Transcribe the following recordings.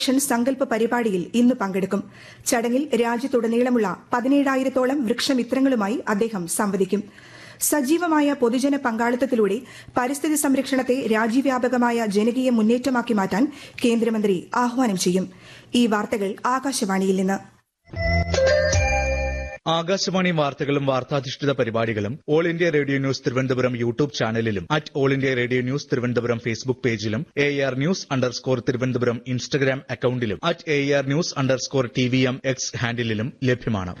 സംരക്ഷൺ സങ്കല്പ പരിപാടിയിൽ ഇന്ന് പങ്കെടുക്കും ചടങ്ങിൽ രാജ്യത്തുടനീളമുള്ള പതിനേഴായിരത്തോളം വൃക്ഷമിത്രങ്ങളുമായി അദ്ദേഹം സംവദിക്കും സജീവമായ പൊതുജന പങ്കാളിത്തത്തിലൂടെ പരിസ്ഥിതി സംരക്ഷണത്തെ രാജ്യവ്യാപകമായ ജനകീയ മുന്നേറ്റമാക്കി മാറ്റാൻ കേന്ദ്രമന്ത്രി ആഹ്വാനം ചെയ്യും ഈ വാർത്തകൾ ആകാശവാണിയിൽ നിന്ന് ആകാശവാണി വാർത്തകളും വാർത്താധിഷ്ഠിത പരിപാടികളും all India radio news Thiruvananthapuram YouTube ചാനലിലും at all India radio news Thiruvananthapuram Facebook പേജിലും A R news underscore Thiruvananthapuram Instagram അക്കൌണ്ടിലും at A R news underscore T V M X ഹാൻഡിലും ലഭ്യമാണ്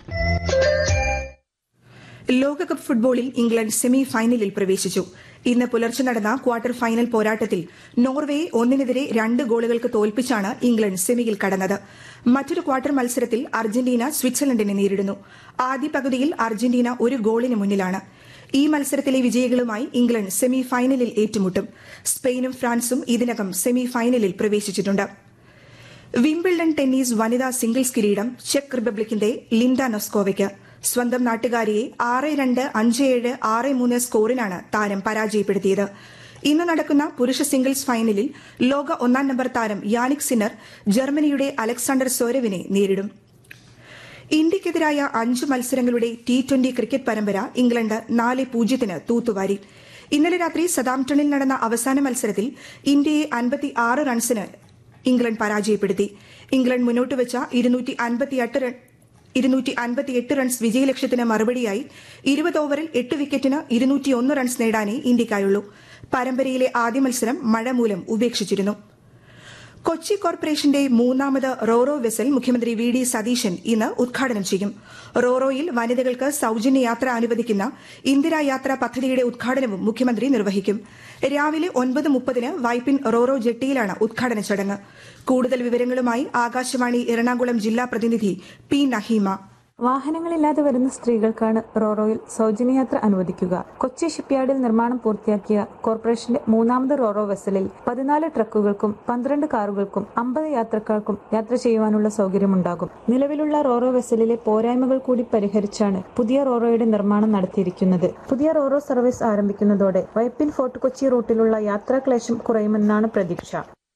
ലോകകപ്പ് ഫുട്ബോളിൽ ഇംഗ്ലണ്ട് സെമി ഫൈനലിൽ പ്രവേശിച്ചു ഇന്ന് പുലർച്ചെ നടന്ന ക്വാർട്ടർ ഫൈനൽ പോരാട്ടത്തിൽ നോർവേയെ ഒന്നിനെതിരെ രണ്ട് ഗോളുകൾക്ക് തോൽപ്പിച്ചാണ് ഇംഗ്ലണ്ട് സെമിയിൽ കടന്നത് മറ്റൊരു ക്വാർട്ടർ മത്സരത്തിൽ അർജന്റീന സ്വിറ്റ്സർലൻഡിനെ നേരിടുന്നു ആദ്യ പകുതിയിൽ അർജന്റീന ഒരു ഗോളിന് മുന്നിലാണ് ഈ മത്സരത്തിലെ വിജയികളുമായി ഇംഗ്ലണ്ട് സെമി ഫൈനലിൽ ഏറ്റുമുട്ടും സ്പെയിനും ഫ്രാൻസും ഇതിനകം സെമി ഫൈനലിൽ പ്രവേശിച്ചിട്ടുണ്ട് വിംബിൾഡൺ ടെന്നീസ് വനിതാ സിംഗിൾസ് കിരീടം ചെക്ക് റിപ്പബ്ലിക്കിന്റെ ലിൻഡ നൊസ്കോവയ്ക്ക് സ്വന്തം നാട്ടുകാരിയെ ആറ് രണ്ട് അഞ്ച് ഏഴ് ആറ് മൂന്ന് സ്കോറിനാണ് താരം പരാജയപ്പെടുത്തിയത് ഇന്ന് നടക്കുന്ന പുരുഷ സിംഗിൾസ് ഫൈനലിൽ ലോക ഒന്നാം നമ്പർ താരം യാനിക് സിന്നർ ജർമ്മനിയുടെ അലക്സാണ്ടർ സോരവിനെ നേരിടും ഇന്ത്യയ്ക്കെതിരായ അഞ്ച് മത്സരങ്ങളുടെ ടി ട്വന്റി ക്രിക്കറ്റ് പരമ്പര ഇംഗ്ലണ്ട് നാല് പൂജ്യത്തിന് തൂത്തുവാരി ഇന്നലെ രാത്രി സതാംപ്ടണിൽ നടന്ന അവസാന മത്സരത്തിൽ ഇന്ത്യയെ അൻപത്തി ആറ് റൺസിന് ഇംഗ്ലണ്ട് പരാജയപ്പെടുത്തി ഇംഗ്ലണ്ട് മുന്നോട്ട് വെച്ച ഇരുന്നൂറ്റി അൻപത്തിയെട്ട് റൺ ഇരുന്നൂറ്റി അൻപത്തിയെട്ട് റൺസ് വിജയലക്ഷ്യത്തിന് മറുപടിയായി ഇരുപത് ഓവറിൽ എട്ട് വിക്കറ്റിന് ഇരുന്നൂറ്റിയൊന്ന് റൺസ് നേടാനേ ഇന്ത്യയ്ക്കായുള്ളൂ പരമ്പരയിലെ ആദ്യ മത്സരം മഴ മൂലം ഉപേക്ഷിച്ചിരുന്നു കൊച്ചി കോർപ്പറേഷന്റെ മൂന്നാമത് റോറോ വെസൽ മുഖ്യമന്ത്രി വി ഡി സതീശൻ ഇന്ന് ഉദ്ഘാടനം ചെയ്യും റോറോയിൽ വനിതകൾക്ക് സൌജന്യ യാത്ര അനുവദിക്കുന്ന ഇന്ദിരാ യാത്ര പദ്ധതിയുടെ ഉദ്ഘാടനവും മുഖ്യമന്ത്രി നിർവഹിക്കും രാവിലെ ഒൻപത് മുപ്പതിന് വൈപ്പിൻ റോറോ ജെട്ടിയിലാണ് ഉദ്ഘാടന ചടങ്ങ് കൂടുതൽ വിവരങ്ങളുമായി ആകാശവാണി എറണാകുളം ജില്ലാ പ്രതിനിധി പി നഹീമ വാഹനങ്ങളില്ലാതെ വരുന്ന സ്ത്രീകൾക്കാണ് റോറോയിൽ സൗജന്യയാത്ര അനുവദിക്കുക കൊച്ചി ഷിപ്പ്യാർഡിൽ നിർമ്മാണം പൂർത്തിയാക്കിയ കോർപ്പറേഷന്റെ മൂന്നാമത് റോറോ വെസലിൽ പതിനാല് ട്രക്കുകൾക്കും പന്ത്രണ്ട് കാറുകൾക്കും അമ്പത് യാത്രക്കാർക്കും യാത്ര ചെയ്യുവാനുള്ള സൗകര്യമുണ്ടാകും നിലവിലുള്ള റോറോ വെസലിലെ പോരായ്മകൾ കൂടി പരിഹരിച്ചാണ് പുതിയ റോറോയുടെ നിർമ്മാണം നടത്തിയിരിക്കുന്നത് പുതിയ റോറോ സർവീസ് ആരംഭിക്കുന്നതോടെ വൈപ്പിൻ ഫോർട്ട് കൊച്ചി റൂട്ടിലുള്ള യാത്രാക്ലേശം കുറയുമെന്നാണ് പ്രതീക്ഷ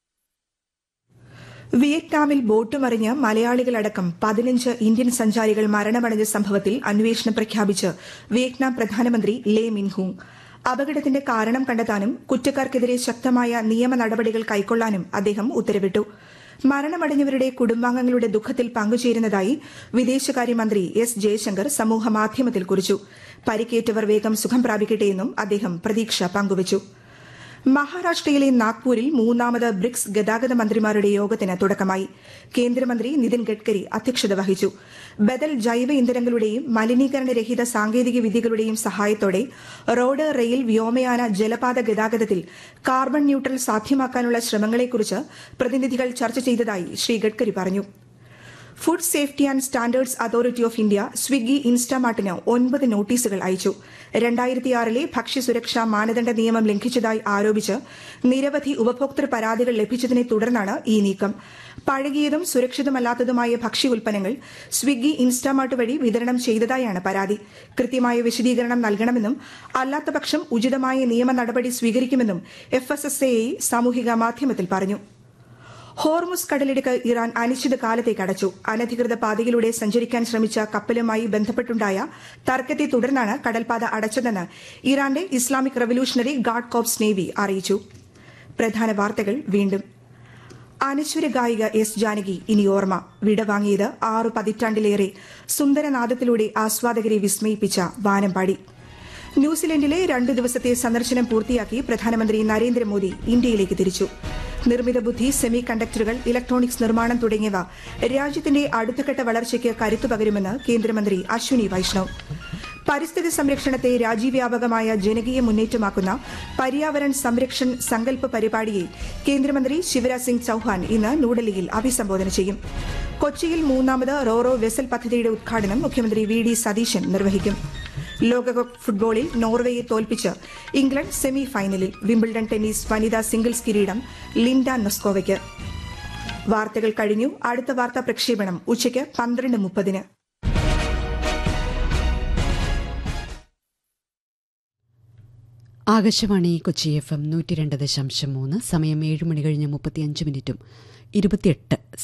വിയറ്റ്നാമിൽ ബോട്ട് മറിഞ്ഞ് മലയാളികളടക്കം പതിനഞ്ച് ഇന്ത്യൻ സഞ്ചാരികൾ മരണമടഞ്ഞ സംഭവത്തിൽ അന്വേഷണം പ്രഖ്യാപിച്ച് വിയറ്റ്നാം പ്രധാനമന്ത്രി ലേ മിൻഹൂങ് അപകടത്തിന്റെ കാരണം കണ്ടെത്താനും കുറ്റക്കാർക്കെതിരെ ശക്തമായ നിയമ നടപടികൾ കൈക്കൊള്ളാനും അദ്ദേഹം ഉത്തരവിട്ടു മരണമടഞ്ഞവരുടെ കുടുംബാംഗങ്ങളുടെ ദുഃഖത്തിൽ പങ്കുചേരുന്നതായി വിദേശകാര്യമന്ത്രി എസ് ജയശങ്കർ സമൂഹമാധ്യമത്തിൽ കുറിച്ചു പരിക്കേറ്റവർ വേഗം സുഖം പ്രാപിക്കട്ടെയെന്നും അദ്ദേഹം പ്രതീക്ഷ പങ്കുവച്ചു മഹാരാഷ്ട്രയിലെ നാഗ്പൂരിൽ മൂന്നാമത് ബ്രിക്സ് ഗതാഗത മന്ത്രിമാരുടെ യോഗത്തിന് തുടക്കമായി കേന്ദ്രമന്ത്രി നിതിൻ ഗഡ്കരി അധ്യക്ഷത വഹിച്ചു ബദൽ ജൈവ ഇന്ധനങ്ങളുടെയും മലിനീകരണരഹിത സാങ്കേതിക വിദ്യകളുടെയും സഹായത്തോടെ റോഡ് റെയിൽ വ്യോമയാന ജലപാത ഗതാഗതത്തിൽ കാർബൺ ന്യൂട്രൽ സാധ്യമാക്കാനുള്ള ശ്രമങ്ങളെക്കുറിച്ച് പ്രതിനിധികൾ ചർച്ച ചെയ്തതായി ശ്രീ ഗഡ്കരി പറഞ്ഞു food safety and standards authority of India Swiggy ഇൻസ്റ്റാമാർട്ടിന് ഒൻപത് നോട്ടീസുകൾ അയച്ചു രണ്ടായിരത്തിയാറിലെ ഭക്ഷ്യസുരക്ഷാ മാനദണ്ഡ നിയമം ലംഘിച്ചതായി ആരോപിച്ച് നിരവധി ഉപഭോക്തൃ പരാതികൾ ലഭിച്ചതിനെ തുടർന്നാണ് ഈ നീക്കം പഴകിയതും സുരക്ഷിതമല്ലാത്തതുമായ ഭക്ഷ്യ ഉൽപ്പന്നങ്ങൾ സ്വിഗ്ഗി ഇൻസ്റ്റാമാർട്ട് വഴി വിതരണം ചെയ്തതായാണ് പരാതി കൃത്യമായ വിശദീകരണം നൽകണമെന്നും അല്ലാത്തപക്ഷം ഉചിതമായ നിയമ നടപടി സ്വീകരിക്കുമെന്നും എഫ് സാമൂഹിക മാധ്യമത്തിൽ പറഞ്ഞു ഹോർമുസ് കടലിടുക്ക് ഇറാൻ അനിശ്ചിതകാലത്തേക്ക് അടച്ചു അനധികൃത പാതയിലൂടെ സഞ്ചരിക്കാൻ ശ്രമിച്ച കപ്പലുമായി ബന്ധപ്പെട്ടുണ്ടായ തർക്കത്തെ തുടർന്നാണ് കടൽപാത അടച്ചതെന്ന് ഇറാന്റെ Islamic revolutionary guard corps navy അറിയിച്ചു പ്രധാന വാർത്തകൾ വീണ്ടും അനശ്വര ഗായിക എസ് ജാനകി ഇനി ഓർമ്മ വിടവാങ്ങിയത് ആറു പതിറ്റാണ്ടിലേറെ സുന്ദരനാദത്തിലൂടെ ആസ്വാദകരെ വിസ്മയിപ്പിച്ച വാനമ്പാടി ന്യൂസിലൻഡിലെ രണ്ടു ദിവസത്തെ സന്ദർശനം പൂർത്തിയാക്കി പ്രധാനമന്ത്രി നരേന്ദ്രമോദി ഇന്ത്യയിലേക്ക് തിരിച്ചു നിർമ്മിത ബുദ്ധി സെമി കണ്ടക്ടറുകൾ ഇലക്ട്രോണിക്സ് നിർമ്മാണം തുടങ്ങിയവ രാജ്യത്തിന്റെ അടുത്തഘട്ട വളർച്ചയ്ക്ക് കരുത്തു പകരുമെന്ന് കേന്ദ്രമന്ത്രി അശ്വിനി വൈഷ്ണവ് പരിസ്ഥിതി സംരക്ഷണത്തെ രാജ്യവ്യാപകമായ ജനകീയ മുന്നേറ്റമാക്കുന്ന പര്യാവരൺ സംരക്ഷൺ സങ്കല്പ പരിപാടിയെ കേന്ദ്രമന്ത്രി ശിവരാജ് സിംഗ് ചൌഹാൻ ഇന്ന് ന്യൂഡൽഹിയിൽ അഭിസംബോധന ചെയ്യും കൊച്ചിയിൽ മൂന്നാമത് റോറോ വെസൽ പദ്ധതിയുടെ ഉദ്ഘാടനം മുഖ്യമന്ത്രി വി ഡി സതീശൻ നിർവഹിക്കും ലോകകപ്പ് ഫുട്ബോളിൽ നോർവേയെ തോൽപ്പിച്ച് ഇംഗ്ലണ്ട് സെമി ഫൈനലിൽ വിംബിൾഡൺ ടെന്നീസ് വനിതാ സിംഗിൾസ് കിരീടം ലിൻഡ നൊസ്കോവയ്ക്ക് വാർത്തകൾ കഴിഞ്ഞു അടുത്ത വാർത്താ പ്രക്ഷേപണം ഉച്ചയ്ക്ക് പന്ത്രണ്ട് മുപ്പതിന് ആകാശവാണി കൊച്ചി എഫ് എം നൂറ്റി രണ്ട് ദശാംശം മൂന്ന് സമയം ഏഴ് മണി കഴിഞ്ഞ് മുപ്പത്തിയഞ്ച് മിനിറ്റും ഇരുപത്തിയെട്ട്